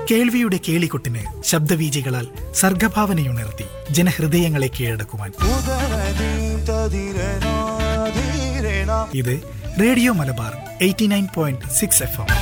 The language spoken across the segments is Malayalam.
കേൾവിയുടെ കേളികൊട്ടിന് ശബ്ദവീചികളാൽ സർഗഭാവനയുണർത്തി ജനഹൃദയങ്ങളെ കീഴടക്കുവാൻ ഇത് radio Malabar eighty nine point six F M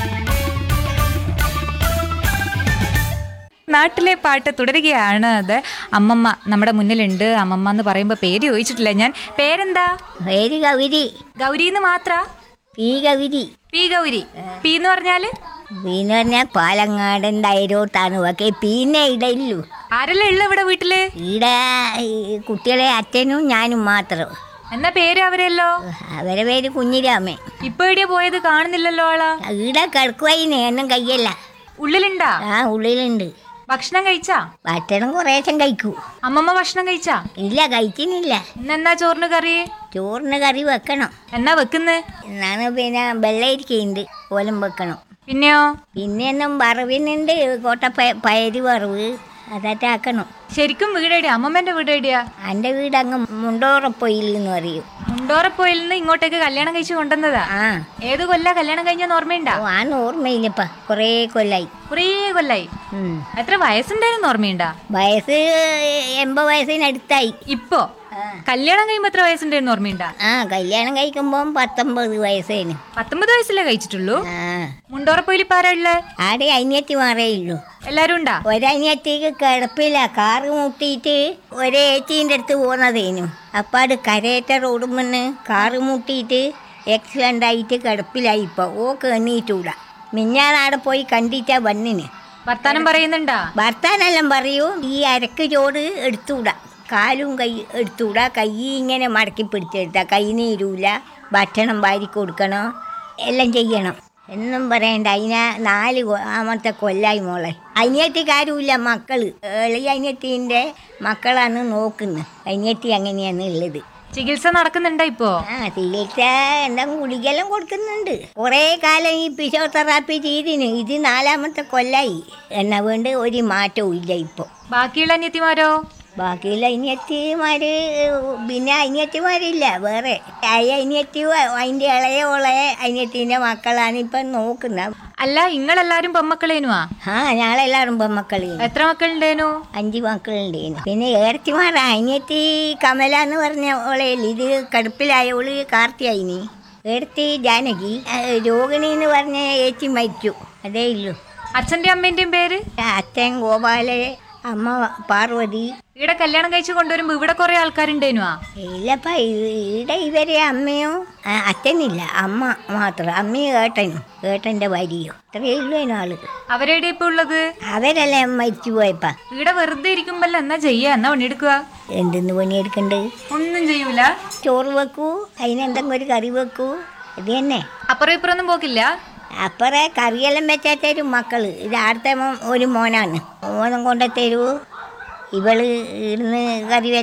നാട്ടിലെ പാട്ട് തുടരുകയാണ് അത് അമ്മമ്മ നമ്മുടെ മുന്നിലുണ്ട് അമ്മമ്മ എന്ന് പറയുമ്പോൾ പേര് ചോദിച്ചിട്ടില്ല ഞാൻ പേരെന്താ പേര് ഗൗരി ഗൗരി എന്ന് മാത്ര P Gauri P Gauri P എന്ന് പറഞ്ഞാല് പീന്ന് പറഞ്ഞാൽ പാലങ്ങാടൻ ഡയറോട്ടാണ് ഒക്കെ പീന്നെ ഇടയില്ലു ആരെല്ലാം ഉള്ള ഇവിടെ വീട്ടില് ഈടെ ഈ കുട്ടികളെ അച്ഛനും ഞാനും മാത്രം എന്നാ പേര് അവരെല്ലോ അവരെ പേര് കുഞ്ഞിരാമൻ ഇപ്പൊ എവിടെയാ പോയത് കാണുന്നില്ലല്ലോ ആളാ ഈടെ കിടക്കുവായിന് ഒന്നും കയ്യല്ല ഉള്ളിലുണ്ടാ ആ ഉള്ളിലുണ്ട് ഭക്ഷണം കഴിച്ചാ ഭക്ഷണം കുറേശ്ശം കഴിക്കൂ അമ്മമ്മ ഭക്ഷണം കഴിച്ചാ ഇല്ല കഴിക്കുന്നില്ല ഇന്നെന്നാ ചോറിന് കറി ചോറിന് കറി വെക്കണം എന്നാ വെക്കുന്ന് എന്നാണ് പിന്നെ വെള്ളരിക്കുണ്ട് ഓലം വെക്കണം പിന്നെയോ പിന്നെ ഒന്നും വറവിനുണ്ട് കോട്ട പ- പയര് വറവ് അതൊക്കെ ആക്കണം ശരിക്കും വീട് എവിടെയാ അമ്മമ്മന്റെ വീട് എവിടെയാ എൻ്റെ വീട് അങ്ങ് മുണ്ടോറപ്പൊയിൽ എന്ന് പറയും മുണ്ടോറപ്പോയിൽ നിന്ന് ഇങ്ങോട്ടേക്ക് കല്യാണം കഴിച്ച് കൊണ്ടുവന്നതാ ആ ഏത് കൊല്ല കല്യാണം കഴിഞ്ഞെന്ന് ഓർമ്മയുണ്ടാ ഓ, ആന്ന് ഓർമ്മയില്ലപ്പ കുറേ കൊല്ലായി കുറേ കൊല്ലായി ഉം. എത്ര വയസ്സുണ്ടായിരുന്നു ഓർമ്മയുണ്ടാ വയസ്സ് എൺപത് വയസ്സിനടുത്തായി ഇപ്പോ കല്യാണം കഴിയുമ്പോ എത്ര വയസ്സുണ്ടായിരുന്നു ഓർമ്മയുണ്ടാ ആ കല്യാണം കഴിക്കുമ്പോൾ പത്തൊമ്പത് വയസ്സേന് പത്തൊമ്പത് വയസ്സല്ലേ കഴിച്ചിട്ടുള്ളൂ ആ മുണ്ടോറപ്പോയിൽ ഇപ്പൊ ആരാ ഉള്ളേ ആടെ അനിയത്തി മാറേ ഉള്ളൂ എല്ലാരും ഉണ്ടാ ഒരനിയത്തിക്ക് കിടപ്പില്ല കാറ് മുട്ടിയിട്ട് ഒരേച്ചീൻ്റെ അടുത്ത് പോന്നതേനു അപ്പാട് കരയേറ്റ റോഡ് മുന്ന് കാറ് മുട്ടിയിട്ട് ആക്സിഡൻ്റ് ആയിട്ട് കിടപ്പിലായി ഇപ്പോൾ ഓക്ക് എണ്ണീറ്റൂടാ മിഞ്ഞാനാടെ പോയി കണ്ടിട്ടാ വന്നിന് വർത്താനം പറയുന്നുണ്ടാ ഭർത്താനെല്ലാം പറയൂ ഈ അരക്ക് ചോട് എടുത്തൂടാ കാലും കൈ എടുത്തൂടാ കൈ ഇങ്ങനെ മടക്കി പിടിച്ചെടുത്താ കൈ നീരൂല ഭക്ഷണം വാരി കൊടുക്കണം എല്ലാം ചെയ്യണം എന്നും പറയണ്ട അതിന നാല് കൊ- ആമത്തെ കൊല്ലായി മോളെ അനിയത്തിക്കാരുമില്ല മക്കള് എളിയ അനിയത്തിൻ്റെ മക്കളാണ് നോക്കുന്നത് അനിയത്തി അങ്ങനെയാണ് ഉള്ളത് ചികിത്സ നടക്കുന്നുണ്ടാ ഇപ്പോ ആ ചികിത്സ എന്താ ഗുളികെല്ലാം കൊടുക്കുന്നുണ്ട് കുറേ കാലം ഈ ഫിസിയോതെറാപ്പി ചെയ്തിന് ഇത് നാലാമത്തെ കൊല്ലായി എന്നാ വേണ്ട ഒരു മാറ്റവും ഇല്ല ഇപ്പോൾ ബാക്കിയുള്ള അനിയത്തിമാരോ ബാക്കിയുള്ള അനിയത്തിമാര് പിന്നെ അനിയത്തിമാരില്ല വേറെ അയ അനിയത്തി അതിൻ്റെ ഇളയോളെ അനിയത്തിൻ്റെ മക്കളാണ് ഇപ്പം നോക്കുന്നത് അല്ല ഇങ്ങളെല്ലാരും പെമ്മക്കളേനുവാ ആ ഞങ്ങളെല്ലാവരും പെമ്മക്കളി എത്ര മക്കളുണ്ടേനു അഞ്ച് മക്കളുണ്ടേനു പിന്നെ ഏർത്തിമാർ അനിയത്തി കമല എന്ന് പറഞ്ഞ ഓളെ ഇത് കടുപ്പിലായോള് കാർത്തിയായിനി ഏർത്തി ജാനകി ആ, രോഹിണി എന്ന് പറഞ്ഞ ഏച്ചി മരിച്ചു അതേ ഉള്ളൂ അച്ഛന്റെ അമ്മേന്റെയും പേര് അച്ഛൻ ഗോപാല അമ്മ പാർവതി ഇവിടെ കല്യാണം കഴിച്ച് കൊണ്ടുവരുമ്പോ ഇവിടെ കുറെ ആൾക്കാരുണ്ടേനുവാ ഇല്ലപ്പ ഇവിടെ ഇവരെ അമ്മയോ ആ, അച്ഛനില്ല അമ്മ മാത്രം അമ്മയും ഏട്ടനും ഏട്ടൻ്റെ ഭാര്യയോ അത്രയേ ഉള്ളൂ ആള് അവരെവിടെ ഇപ്പൊ ഉള്ളത് അവരെല്ലാം മരിച്ചു പോയപ്പ ഇവിടെ വെറുതെ ഇരിക്കുമ്പല്ല എന്നാ ചെയ്യാ എന്നാ പണിയെടുക്കുക എന്തെന്ന് പണിയെടുക്കണ്ട് ഒന്നും ചെയ്യൂല ചോറ് വെക്കൂ അതിനെന്തെങ്കിലും ഒരു കറി വെക്കൂ ഇത് തന്നെ അപ്പുറം ഇപ്പുറൊന്നും പോക്കില്ല അപ്പറേ കറിയെല്ലാം വെച്ചാൽ തരും മക്കള് ഇത് ആടത്തെ മോൻ ഒരു മോനാണ് മോനും കൊണ്ടു തരൂ ഇവള് ഇരുന്ന് കറി വെച്ച